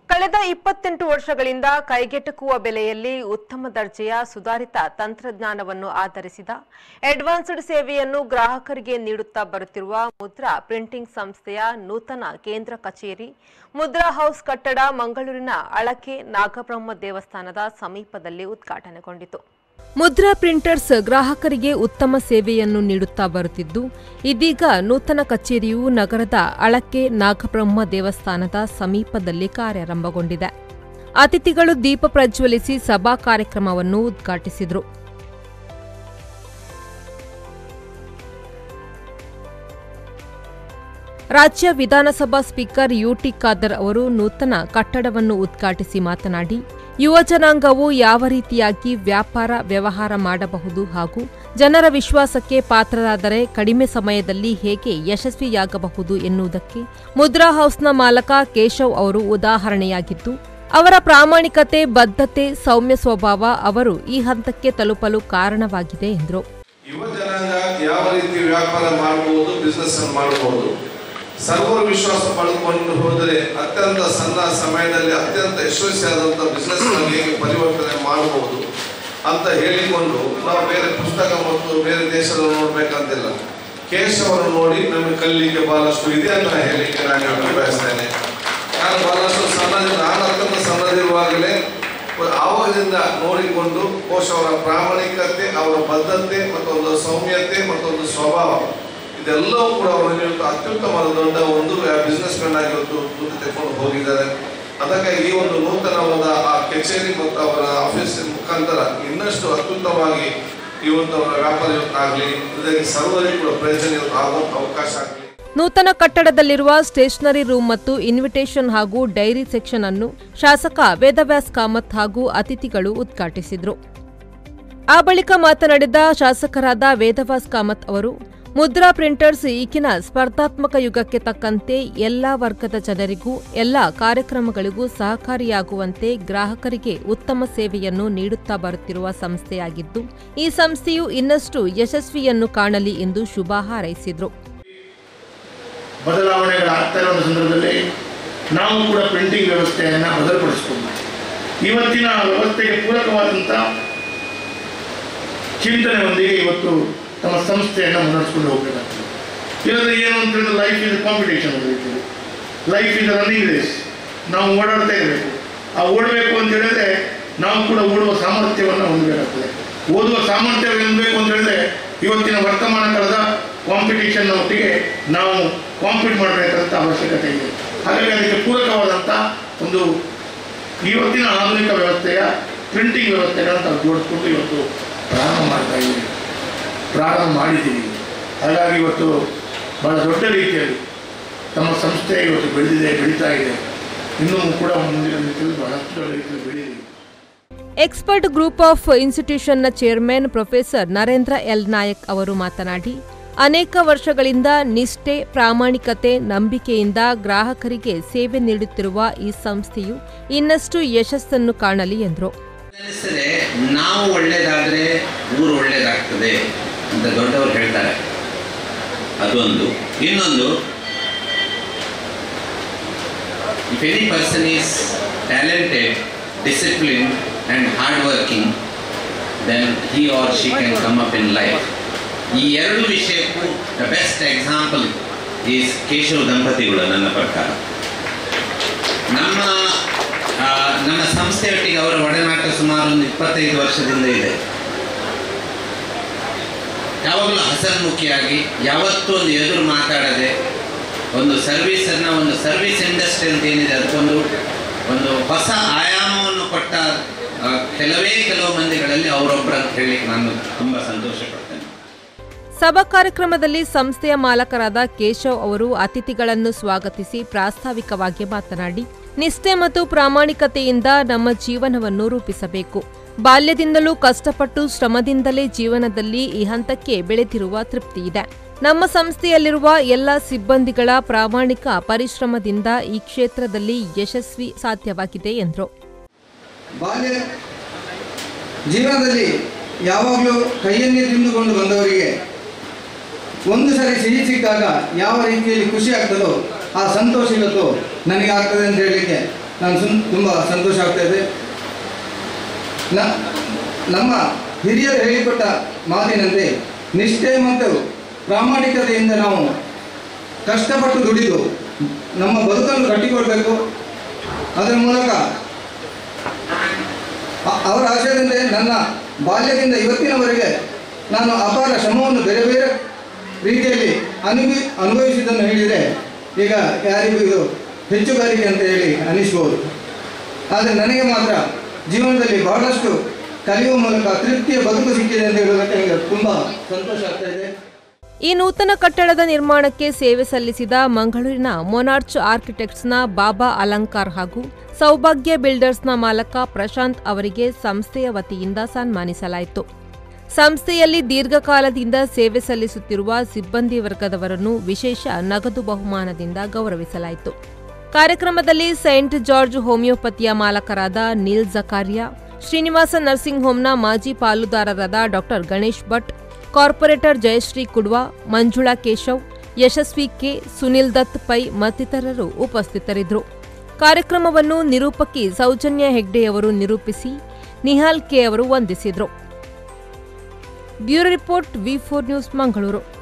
ಕಳೆದ ಇಪ್ಪತ್ತೆಂಟು ವರ್ಷಗಳಿಂದ ಕೈಗೆಟುಕುವ ಬೆಲೆಯಲ್ಲಿ ಉತ್ತಮ ದರ್ಜೆಯ ಸುಧಾರಿತ ತಂತ್ರಜ್ಞಾನವನ್ನು ಆಧರಿಸಿದ ಅಡ್ವಾನ್ಸ್ಡ್ ಸೇವೆಯನ್ನು ಗ್ರಾಹಕರಿಗೆ ನೀಡುತ್ತಾ ಬರುತ್ತಿರುವ ಮುದ್ರಾ ಪ್ರಿಂಟಿಂಗ್ ಸಂಸ್ಥೆಯ ನೂತನ ಕೇಂದ್ರ ಕಚೇರಿ ಮುದ್ರಾ ಹೌಸ್ ಕಟ್ಟಡ ಮಂಗಳೂರಿನ ಅಳಕೆ ನಾಗಬ್ರಹ್ಮ ದೇವಸ್ಥಾನದ ಸಮೀಪದಲ್ಲಿ ಉದ್ಘಾಟನೆಗೊಂಡಿತು ಮುದ್ರಾ ಪ್ರಿಂಟರ್ಸ್ ಗ್ರಾಹಕರಿಗೆ ಉತ್ತಮ ಸೇವೆಯನ್ನು ನೀಡುತ್ತಾ ಬರುತ್ತಿದ್ದು ಇದೀಗ ನೂತನ ಕಚೇರಿಯು ನಗರದ ಅಳಕೆ ನಾಗಬ್ರಹ್ಮ ದೇವಸ್ಥಾನದ ಸಮೀಪದಲ್ಲಿ ಕಾರ್ಯಾರಂಭಗೊಂಡಿದೆ ಅತಿಥಿಗಳು ದೀಪ ಪ್ರಜ್ವಲಿಸಿ ಸಭಾ ಕಾರ್ಯಕ್ರಮವನ್ನು ಉದ್ಘಾಟಿಸಿದರು ರಾಜ್ಯ ವಿಧಾನಸಭಾ ಸ್ಪೀಕರ್ ಯುಟಿ ಖಾದರ್ ಅವರು ನೂತನ ಕಟ್ಟಡವನ್ನು ಉದ್ಘಾಟಿಸಿ ಮಾತನಾಡಿ ಯುವ ಜನಾಂಗವು ಯಾವ ರೀತಿಯಾಗಿ ವ್ಯಾಪಾರ ವ್ಯವಹಾರ ಮಾಡಬಹುದು ಹಾಗೂ ಜನರ ವಿಶ್ವಾಸಕ್ಕೆ ಪಾತ್ರರಾದರೆ ಕಡಿಮೆ ಸಮಯದಲ್ಲಿ ಹೇಗೆ ಯಶಸ್ವಿಯಾಗಬಹುದು ಎನ್ನುವುದಕ್ಕೆ ಮುದ್ರಾ ಹೌಸ್ನ ಮಾಲಕ ಕೇಶವ್ ಅವರು ಉದಾಹರಣೆಯಾಗಿದ್ದು ಅವರ ಪ್ರಾಮಾಣಿಕತೆ ಬದ್ಧತೆ ಸೌಮ್ಯ ಸ್ವಭಾವ ಅವರು ಈ ಹಂತಕ್ಕೆ ತಲುಪಲು ಕಾರಣವಾಗಿದೆ ಎಂದರು ಯುವ ಜನಾಂಗ ಯಾವ ರೀತಿ ವ್ಯಾಪಾರ ಮಾಡಬಹುದು ಬಿಸ್ನೆಸ್ ಅನ್ನು ಮಾಡಬಹುದು ಸರ್ವರ ವಿಶ್ವಾಸ ಪಡೆದುಕೊಂಡು ಹೋದರೆ ಅತ್ಯಂತ ಸಣ್ಣ ಸಮಯದಲ್ಲಿ ಅತ್ಯಂತ ಯಶಸ್ವಿಯಾದಂಥ ಬಿಸ್ನೆಸ್ ಹೇಗೆ ಪರಿವರ್ತನೆ ಮಾಡಬಹುದು ಅಂತ ಹೇಳಿಕೊಂಡು ನಾವು ಬೇರೆ ಪುಸ್ತಕ ಮತ್ತು ಬೇರೆ ದೇಶದ ನೋಡ್ಬೇಕಂತಿಲ್ಲ ಕೇಶವನ್ನು ನೋಡಿ ನಮಗೆ ಕಲಿಲಿಕ್ಕೆ ಬಹಳಷ್ಟು ಇದೆ ಅಂತ ಹೇಳಲಿಕ್ಕೆ ನಾನು ಹೇಳಕ್ಕೆ ಬಯಸ್ತೇನೆ ನಾನು ಬಹಳಷ್ಟು ಸಣ್ಣದಿಂದ ನಾನು ಅತ್ಯಂತ ಸಣ್ಣದಿರುವಾಗಲೇ ಆವಾಗದಿಂದ ನೋಡಿಕೊಂಡು ಕೋಶ ಅವರ ಪ್ರಾಮಾಣಿಕತೆ ಅವರ ಬದ್ಧತೆ ಮತ್ತೊಂದು ಸೌಮ್ಯತೆ ಮತ್ತೊಂದು ಸ್ವಭಾವ ಇದೆಲ್ಲವೂ ಕೂಡ ಅವರು ಇವತ್ತು ಅತ್ಯುತ್ತಮವಾದ ದೊಡ್ಡ ಒಂದು ಬಿಸ್ನೆಸ್ ಮ್ಯಾನ್ ಆಗಿ ಇವತ್ತು ಮುಂದೆ ತೆಗೆದುಕೊಂಡು ಹೋಗಿದ್ದಾರೆ ಅದಕ್ಕೆ ಈ ಒಂದು ನೂತನವಾದ ಆ ಕಚೇರಿ ಮತ್ತು ಅವರ ಆಫೀಸ್ ಮುಖಾಂತರ ಇನ್ನಷ್ಟು ಅತ್ಯುತ್ತಮವಾಗಿ ಇವತ್ತು ಅವರ ವ್ಯಾಪಾರ ಇವತ್ತು ಆಗಲಿ ಇದಕ್ಕೆ ಸರ್ವರಿಗೂ ಕೂಡ ಪ್ರಯೋಜನ ಇವತ್ತು ಆಗುವಂಥ ಅವಕಾಶ ಆಗಲಿ ನೂತನ ಕಟ್ಟಡದಲ್ಲಿರುವ ಸ್ಟೇಷನರಿ ರೂಮ್ ಮತ್ತು ಇನ್ವಿಟೇಷನ್ ಹಾಗೂ ಡೈರಿ ಸೆಕ್ಷನ್ ಅನ್ನು ಶಾಸಕ ವೇದವ್ಯಾಸ್ ಕಾಮತ್ ಹಾಗೂ ಅತಿಥಿಗಳು ಉದ್ಘಾಟಿಸಿದರು ಆ ಬಳಿಕ ಮಾತನಾಡಿದ ಶಾಸಕರಾದ ವೇದವ್ಯಾಸ್ ಕಾಮತ್ ಅವರು ಮುದ್ರಾ ಪ್ರಿಂಟರ್ಸ್ ಈಗಿನ ಸ್ಪರ್ಧಾತ್ಮಕ ಯುಗಕ್ಕೆ ತಕ್ಕಂತೆ ಎಲ್ಲಾ ವರ್ಗದ ಜನರಿಗೂ ಎಲ್ಲಾ ಕಾರ್ಯಕ್ರಮಗಳಿಗೂ ಸಹಕಾರಿಯಾಗುವಂತೆ ಗ್ರಾಹಕರಿಗೆ ಉತ್ತಮ ಸೇವೆಯನ್ನು ನೀಡುತ್ತಾ ಬರುತ್ತಿರುವ ಸಂಸ್ಥೆಯಾಗಿದ್ದು ಈ ಸಂಸ್ಥೆಯು ಇನ್ನಷ್ಟು ಯಶಸ್ವಿಯನ್ನು ಕಾಣಲಿ ಎಂದು ಶುಭ ಹಾರೈಸಿದರು ಬದಲಾವಣೆಗಳಾಗ್ತಾ ಇರೋ ಸಂದರ್ಭದಲ್ಲಿ ನಾವು ಕೂಡ ಪ್ರಿಂಟಿಂಗ್ ವ್ಯವಸ್ಥೆಯನ್ನು ಬದಲುಪಡಿಸಿಕೊಂಡು ಇವತ್ತಿನ ವ್ಯವಸ್ಥೆಗೆ ಪೂರಕವಾದಂಥ ಚಿಂತನೆಯೊಂದಿಗೆ ಇವತ್ತು ತಮ್ಮ ಸಂಸ್ಥೆಯನ್ನು ಮುನ್ನಡೆಸ್ಕೊಂಡು ಹೋಗಬೇಕಾಗ್ತದೆ ಇಲ್ಲದ್ರೆ ಏನು ಅಂತ ಹೇಳಿದ್ರೆ ಲೈಫ್ ಇಸ್ ಕಾಂಪಿಟೇಷನ್ ರೀತಿಯಲ್ಲಿ ಲೈಫ್ ಇಸ್ ರನ್ನಿಂಗ್ ರೇಸ್ ನಾವು ಓಡಾಡ್ತಾ ಇರಬೇಕು ಆ ಓಡಬೇಕು ಅಂತ ಹೇಳಿದ್ರೆ ನಾವು ಕೂಡ ಓಡುವ ಸಾಮರ್ಥ್ಯವನ್ನು ಹೊಂದಬೇಕಾಗ್ತದೆ ಓದುವ ಸಾಮರ್ಥ್ಯ ಹೊಂದಬೇಕು ಅಂತ ಹೇಳಿದ್ರೆ ಇವತ್ತಿನ ವರ್ತಮಾನ ಕಾಲದ ಕಾಂಪಿಟೇಷನ್ ಒಟ್ಟಿಗೆ ನಾವು ಕಾಂಪೀಟ್ ಮಾಡಬೇಕಂತ ಅವಶ್ಯಕತೆ ಇದೆ ಹಾಗಾಗಿ ಅದಕ್ಕೆ ಪೂರಕವಾದಂಥ ಒಂದು ಇವತ್ತಿನ ಆಧುನಿಕ ವ್ಯವಸ್ಥೆಯ ಪ್ರಿಂಟಿಂಗ್ ವ್ಯವಸ್ಥೆಗಳನ್ನು ನಾವು ಜೋಡಿಸ್ಕೊಂಡು ಇವತ್ತು ಪ್ರಾರಂಭ ಮಾಡ್ತಾ ಇದ್ದೀವಿ ಪ್ರಾರಂಭ ಮಾಡಿದ್ದೀವಿ ಹಾಗಾಗಿ ಇವತ್ತು ಬಹಳ ದೊಡ್ಡ ರೀತಿಯಲ್ಲಿ ತಮ್ಮ ಸಂಸ್ಥೆ ಇವತ್ತು ಬೆಳೆದಿದೆ ಬೆಳೀತಾ ಇದೆ ಇನ್ನೂ ಕೂಡ ಮುಂದಿನ ರೀತಿಯಲ್ಲಿ ಬಹಳಷ್ಟು ದೊಡ್ಡ ರೀತಿಯಲ್ಲಿ ಬೆಳೆದಿದೆ ಎಕ್ಸ್ಪರ್ಟ್ ಗ್ರೂಪ್ ಆಫ್ ಇನ್ಸ್ಟಿಟ್ಯೂಷನ್ನ chairman professor Narendra L Nayak ಅವರು ಮಾತನಾಡಿ ಅನೇಕ ವರ್ಷಗಳಿಂದ ನಿಷ್ಠೆ ಪ್ರಾಮಾಣಿಕತೆ ನಂಬಿಕೆಯಿಂದ ಗ್ರಾಹಕರಿಗೆ ಸೇವೆ ನೀಡುತ್ತಿರುವ ಈ ಸಂಸ್ಥೆಯು ಇನ್ನಷ್ಟು ಯಶಸ್ಸನ್ನು ಕಾಣಲಿ ಎಂದರು ಅನಿಸ್ತದೆ ನಾವು ಒಳ್ಳೇದಾದರೆ ಊರು ಒಳ್ಳೇದಾಗ್ತದೆ ಅಂತ ದೊಡ್ಡವರು ಹೇಳ್ತಾರೆ ಅದೊಂದು ಇನ್ನೊಂದು if any person is talented discipline and hard working then he or she can come up in life ಈ ಎರಡು ವಿಷಯಕ್ಕೂ the best example is Keshav ದಂಪತಿಗಳು ನನ್ನ ಪ್ರಕಾರ ನಮ್ಮ ಆ, ನಮ್ಮ ಸಂಸ್ಥೆಯೊಟ್ಟಿಗೆ ಅವರ ಒಡನಾಟ ಸುಮಾರು ಒಂದು ಇಪ್ಪತ್ತೈದು ವರ್ಷದಿಂದ ಇದೆ ಯಾವಾಗಲೂ ಹಸನ್ಮುಖಿಯಾಗಿ ಯಾವತ್ತೂ ಒಂದು ಎದುರು ಮಾತಾಡದೆ ಒಂದು ಸರ್ವಿಸನ್ನು ಒಂದು ಸರ್ವಿಸ್ ಇಂಡಸ್ಟ್ರಿ ಅಂತ ಏನಿದೆ ಅದಕ್ಕೊಂದು ಒಂದು ಹೊಸ ಆಯಾಮವನ್ನು ಕೊಟ್ಟ ಆ, ಕೆಲವೇ ಕೆಲವು ಮಂದಿಗಳಲ್ಲಿ ಅವರೊಬ್ಬರು ಅಂತ ಹೇಳಲಿಕ್ಕೆ ನಾನು ತುಂಬ ಸಂತೋಷ ಪಡ್ತೇನೆ ಸಭಾ ಕಾರ್ಯಕ್ರಮದಲ್ಲಿ ಸಂಸ್ಥೆಯ ಮಾಲಕರಾದ ಕೇಶವ್ ಅವರು ಅತಿಥಿಗಳನ್ನು ಸ್ವಾಗತಿಸಿ ಪ್ರಾಸ್ತಾವಿಕವಾಗಿ ಮಾತನಾಡಿ ನಿಷ್ಠೆ ಮತ್ತು ಪ್ರಾಮಾಣಿಕತೆಯಿಂದ ನಮ್ಮ ಜೀವನವನ್ನು ರೂಪಿಸಬೇಕು ಬಾಲ್ಯದಿಂದಲೂ ಕಷ್ಟಪಟ್ಟು ಶ್ರಮದಿಂದಲೇ ಜೀವನದಲ್ಲಿ ಈ ಹಂತಕ್ಕೆ ಬೆಳೆದಿರುವ ತೃಪ್ತಿಯಿದೆ ನಮ್ಮ ಸಂಸ್ಥೆಯಲ್ಲಿರುವ ಎಲ್ಲ ಸಿಬ್ಬಂದಿಗಳ ಪ್ರಾಮಾಣಿಕ ಪರಿಶ್ರಮದಿಂದ ಈ ಕ್ಷೇತ್ರದಲ್ಲಿ ಯಶಸ್ವಿ ಸಾಧ್ಯವಾಗಿದೆ ಎಂದರು ಬಾಲ್ಯ ಜೀವನದಲ್ಲಿ ಯಾವಾಗಲೂ ಕೈಯನ್ನೇ ತಿಂದುಕೊಂಡು ಬಂದವರಿಗೆ ಒಂದು ಸರಿ ಸಿಹಿ ಸಿಕ್ಕಾಗ ಯಾವ ರೀತಿಯಲ್ಲಿ ಖುಷಿ ಆಗ್ತದೋ ಆ ಸಂತೋಷ ಇವತ್ತು ನನಗೆ ಆಗ್ತದೆ ಅಂತ ಹೇಳಲಿಕ್ಕೆ ನಾನು ಸುಮ್ ತುಂಬ ಸಂತೋಷ ಆಗ್ತಾ ಇದೆ ನ ನಮ್ಮ ಹಿರಿಯರು ಹೇಳಿಕೊಟ್ಟ ಮಾತಿನಂತೆ ನಿಷ್ಠೆ ಮತ್ತು ಪ್ರಾಮಾಣಿಕತೆಯಿಂದ ನಾವು ಕಷ್ಟಪಟ್ಟು ದುಡಿದು ನಮ್ಮ ಬದುಕನ್ನು ಕಟ್ಟಿಕೊಳ್ಬೇಕು ಅದರ ಮೂಲಕ ಅ- ಅವರ ಆಶಯದಂತೆ ನನ್ನ ಬಾಲ್ಯದಿಂದ ಇವತ್ತಿನವರೆಗೆ ನಾನು ಅಪಾರ ಶ್ರಮವನ್ನು ಬೇರೆ ಬೇರೆ ರೀತಿಯಲ್ಲಿ ಅನುಭವಿ ಅನುಭವಿಸಿದ್ದನ್ನು ಹೇಳಿದರೆ ಈಗ ಯಾರಿಗೂ ಇದು ಹೆಚ್ಚುಗಾರಿಕೆ ಅಂತ ಹೇಳಿ ಅನಿಸ್ಬೋದು ಆದರೆ ನನಗೆ ಮಾತ್ರ ಜೀವನದಲ್ಲಿ ಬಹಳಷ್ಟು ಕಲಿಯುವ ಮೂಲಕ ತೃಪ್ತಿಯ ಬದುಕು ಸಿಕ್ಕಿದೆ ಅಂತ ಹೇಳುವುದಕ್ಕೆ ನನಗೆ ತುಂಬ ಸಂತೋಷ ಆಗ್ತಾ ಇದೆ ಈ ನೂತನ ಕಟ್ಟಡದ ನಿರ್ಮಾಣಕ್ಕೆ ಸೇವೆ ಸಲ್ಲಿಸಿದ ಮಂಗಳೂರಿನ ಮೊನಾರ್ಚ್ ಆರ್ಕಿಟೆಕ್ಟ್ಸ್ನ ಬಾಬಾ ಅಲಂಕಾರ್ ಹಾಗೂ ಸೌಭಾಗ್ಯ ಬಿಲ್ಡರ್ಸ್ನ ಮಾಲಕ ಪ್ರಶಾಂತ್ ಅವರಿಗೆ ಸಂಸ್ಥೆಯ ವತಿಯಿಂದ ಸನ್ಮಾನಿಸಲಾಯಿತು ಸಂಸ್ಥೆಯಲ್ಲಿ ದೀರ್ಘಕಾಲದಿಂದ ಸೇವೆ ಸಲ್ಲಿಸುತ್ತಿರುವ ಸಿಬ್ಬಂದಿ ವರ್ಗದವರನ್ನು ವಿಶೇಷ ನಗದು ಬಹುಮಾನದಿಂದ ಗೌರವಿಸಲಾಯಿತು ಕಾರ್ಯಕ್ರಮದಲ್ಲಿ ಸೈಂಟ್ ಜಾರ್ಜ್ ಹೋಮಿಯೋಪತಿಯ ಮಾಲಕರಾದ ನೀಲ್ ಜಕಾರಿಯಾ ಶ್ರೀನಿವಾಸ ನರ್ಸಿಂಗ್ ಹೋಂನ ಮಾಜಿ ಪಾಲುದಾರರಾದ doctor Ganesh Bhat corporator Jayashree Kudva Manjula Keshav Yashasvi K Sunil Dutt Pai ಮತ್ತಿತರರು ಉಪಸ್ಥಿತರಿದ್ದರು ಕಾರ್ಯಕ್ರಮವನ್ನು ನಿರೂಪಕಿ ಸೌಜನ್ಯ ಹೆಗ್ಡೆಯವರು ನಿರೂಪಿಸಿ ನಿಹಾಲ್ ಕೆ ಅವರು ವಂದಿಸಿದರು bureau report V four news Mangaluru